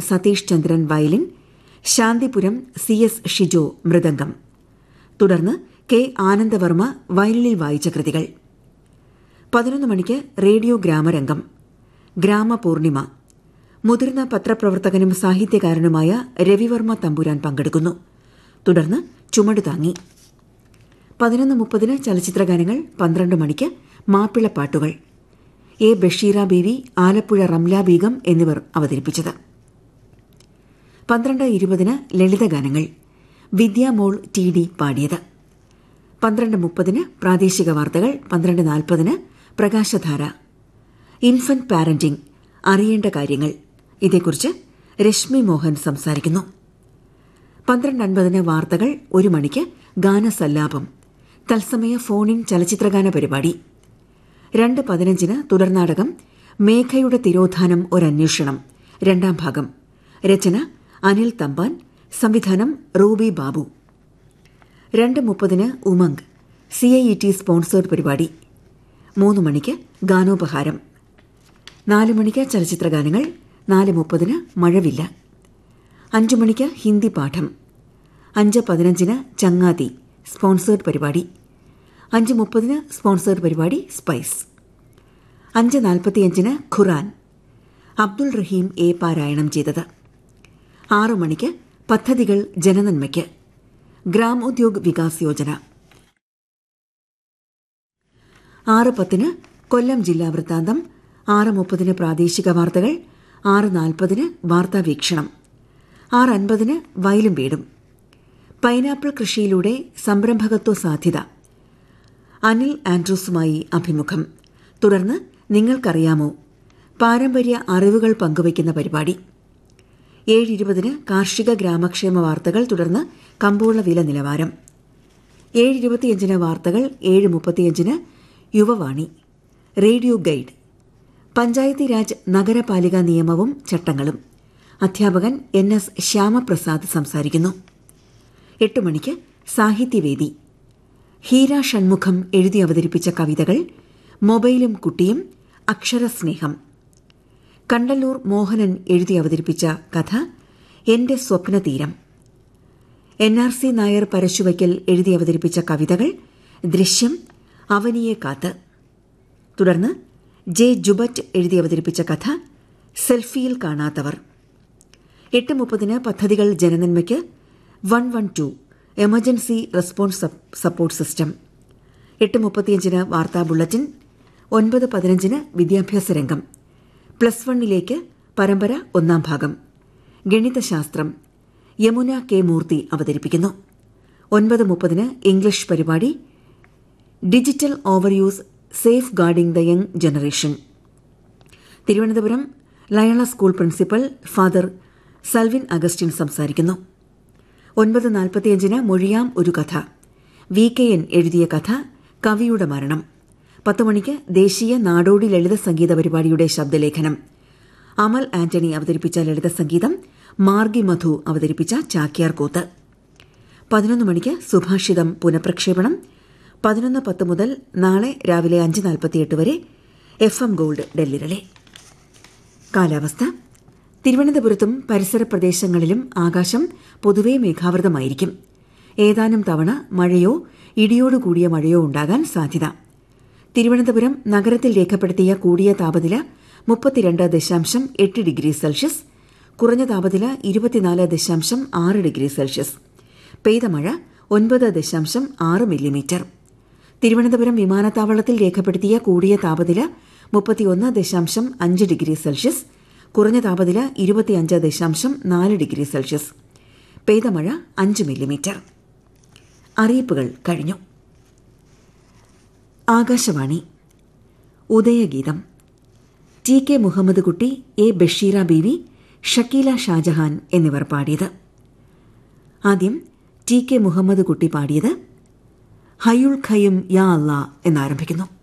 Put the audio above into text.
Satheesh Chandran violin Shanthipuram C S Shijo mridangam തുടർന്ന് K Anandavarma വയലിനിൽ വായിച്ച കൃതികൾ പതിനൊന്ന് മണിക്ക് റേഡിയോ ഗ്രാമരംഗം ഗ്രാമപൂർണിമ മുതിർന്ന പത്രപ്രവർത്തകനും സാഹിത്യകാരനുമായ രവിവർമ്മ തമ്പുരാൻ പങ്കെടുക്കുന്നു തുടർന്ന് ചുമട് താങ്ങി പതിനൊന്ന് മുപ്പതിന് ചലച്ചിത്രഗാനങ്ങൾ പന്ത്രണ്ട് മണിക്ക് മാപ്പിളപ്പാട്ടുകൾ എ ബഷീറ ബീവി ആലപ്പുഴ റംല ബീഗം എന്നിവർ അവതരിപ്പിച്ചത് പന്ത്രണ്ട് ഇരുപതിന് ലളിതഗാനങ്ങൾ വിദ്യാമോൾ ടി ഡി പാടിയത് പന്ത്രണ്ട് മുപ്പതിന് പ്രാദേശിക വാർത്തകൾ പന്ത്രണ്ട് നാൽപ്പതിന് പ്രകാശധാര ഇൻഫന്റ് പാരന്റിംഗ് അറിയേണ്ട കാര്യങ്ങൾ ഇതേക്കുറിച്ച് രശ്മി മോഹൻ സംസാരിക്കുന്നു പന്ത്രണ്ട് അൻപതിന് വാർത്തകൾ ഒരു മണിക്ക് ഗാനസല്ലാപം തത്സമയ ഫോണിൻ ചലച്ചിത്രഗാന പരിപാടി രണ്ട് പതിനഞ്ചിന് തുടർനാടകം മേഘയുടെ തിരോധാനം ഒരന്വേഷണം രണ്ടാം ഭാഗം രചന അനിൽ തമ്പാൻ സംവിധാനം റൂബി ബാബു രണ്ട് മുപ്പതിന് Umang C I E T sponsored പരിപാടി മൂന്ന് മണിക്ക് ഗാനോപഹാരം നാല് മണിക്ക് ചലച്ചിത്രഗാനങ്ങൾ നാല് മുപ്പതിന് മഴവില്ല അഞ്ചു മണിക്ക് ഹിന്ദി പാഠം അഞ്ച് പതിനഞ്ചിന് ചങ്ങാതി സ്പോൺസേഡ് പരിപാടി അഞ്ച് മുപ്പതിന് സ്പോൺസേഡ് പരിപാടി സ്പൈസ് അഞ്ച് നാൽപ്പത്തിയഞ്ചിന് ഖുറാൻ അബ്ദുൾ റഹീം എ പാരായണം ചെയ്തത് ആറു മണിക്ക് പദ്ധതികൾ ജനനന്മയ്ക്ക് ഗ്രാമോദ്യോഗ് വികാസ് യോജന ആറ് പത്തിന് കൊല്ലം ജില്ലാ വൃത്താന്തം ആറ് മുപ്പതിന് പ്രാദേശിക വാർത്തകൾ ആറ് നാൽപ്പതിന് വാർത്താവീക്ഷണം ആറ് അൻപതിന് വയലും വീടും പൈനാപ്പിൾ കൃഷിയിലൂടെ സംരംഭകത്വ സാധ്യത അനിൽ ആൻഡ്രൂസുമായി അഭിമുഖം തുടർന്ന് നിങ്ങൾക്കറിയാമോ പാരമ്പര്യ അറിവുകൾ പങ്കുവയ്ക്കുന്ന പരിപാടി ഏഴ് ഇരുപതിന് കാർഷിക ഗ്രാമക്ഷേമ വാർത്തകൾ തുടർന്ന് കമ്പോള വില നിലവാരം ഏഴ് ഇരുപത്തിയഞ്ചിന് വാർത്തകൾ ഏഴ് മുപ്പത്തിയഞ്ചിന് യുവവാണി റേഡിയോ ഗൈഡ് പഞ്ചായത്തി രാജ് നഗരപാലിക നിയമവും ചട്ടങ്ങളും അധ്യാപകൻ എൻ എസ് ശ്യാമപ്രസാദ് സംസാരിക്കുന്നു എട്ട് മണിക്ക് സാഹിത്യവേദി ഹീര ഷൺമുഖം എഴുതി അവതരിപ്പിച്ച കവിതകൾ മൊബൈലും കുട്ടിയും അക്ഷരസ്നേഹം കണ്ടല്ലൂർ മോഹനൻ എഴുതി അവതരിപ്പിച്ച കഥ എന്റെ Swapnatheeram N R C Nair Parasuvaikkal എഴുതി അവതരിപ്പിച്ച കവിതകൾ ദൃശ്യം അവനിയെ കാത്ത് തുടർന്ന് ജെ ജുബറ്റ് എഴുതി അവതരിപ്പിച്ച കഥ സെൽഫിയിൽ കാണാത്തവർ എട്ട് മുപ്പതിന് പദ്ധതികൾ ജനനന്മയ്ക്ക് one one two emergency response support system എട്ട് മുപ്പത്തിയഞ്ചിന് വാർത്താ ബുള്ളറ്റിൻ ഒൻപത് പതിനഞ്ചിന് വിദ്യാഭ്യാസ രംഗം പ്ലസ് വണ്ണിലേക്ക് പരമ്പര ഒന്നാം ഭാഗം ഗണിതശാസ്ത്രം യമുന കെ മൂർത്തി അവതരിപ്പിക്കുന്നു ഒൻപത് മുപ്പതിന് ഇംഗ്ലീഷ് പരിപാടി digital overuse safeguarding the young generation Thiruvananthapuram Loyola school principal father Salvin Augustine സംസാരിക്കുന്നു ഒൻപത് നാൽപ്പത്തിയഞ്ചിന് മൊഴിയാം ഒരു കഥ വി കെ എൻ എഴുതിയ കഥ കവിയുടെ മരണം പത്ത് മണിക്ക് ദേശീയ നാടോടി ലളിത സംഗീത പരിപാടിയുടെ ശബ്ദലേഖനം അമൽ ആന്റണി അവതരിപ്പിച്ച ലളിത സംഗീതം മാർഗി മധു അവതരിപ്പിച്ച ചാക്യാർ കൂത്ത് പതിനൊന്ന് മണിക്ക് സുഭാഷിതം പുനഃപ്രക്ഷേപണം പതിനൊന്ന് പത്ത് മുതൽ നാളെ രാവിലെ അഞ്ച് നാൽപ്പത്തിയെട്ട് വരെ എഫ് എം ഗോൾഡ് ഡൽഹിയിലെ കാലാവസ്ഥ തിരുവനന്തപുരത്തും പരിസര പ്രദേശങ്ങളിലും ആകാശം പൊതുവെ മേഘാവൃതമായിരിക്കും ഏതാനും തവണ മഴയോ ഇടിയോടുകൂടിയ മഴയോ ഉണ്ടാകാൻ സാധ്യത തിരുവനന്തപുരം നഗരത്തിൽ രേഖപ്പെടുത്തിയ കൂടിയ താപനില മുപ്പത്തിരണ്ട് ദശാംശം എട്ട് ഡിഗ്രി സെൽഷ്യസ് കുറഞ്ഞ താപനില ഇരുപത്തിനാല് ദശാംശം ആറ് ഡിഗ്രി സെൽഷ്യസ് പെയ്ത മഴ ഒൻപത് ദശാംശം ആറ് മില്ലിമീറ്റർ തിരുവനന്തപുരം വിമാനത്താവളത്തിൽ രേഖപ്പെടുത്തിയ കൂടിയ താപനില മുപ്പത്തിയൊന്ന് ദശാംശം അഞ്ച് ഡിഗ്രി സെൽഷ്യസ് കുറഞ്ഞ താപനില ഇരുപത്തിയഞ്ച് ദശാംശം നാല് ഡിഗ്രി സെൽഷ്യസ് പെയ്ത മഴ അഞ്ച് മില്ലിമീറ്റർ അറിയിപ്പുകൾ കഴിഞ്ഞു Akashvani Udayageetham T K Muhammad Kutty A Basheera Beevi Shakeela Shajahan എന്നിവർ പാടിയത് ആദ്യം ടി കെ മുഹമ്മദ് കുട്ടി പാടിയത് ഹയുൾ ഖയും യാ അല്ലാ എന്നാരംഭിക്കുന്നു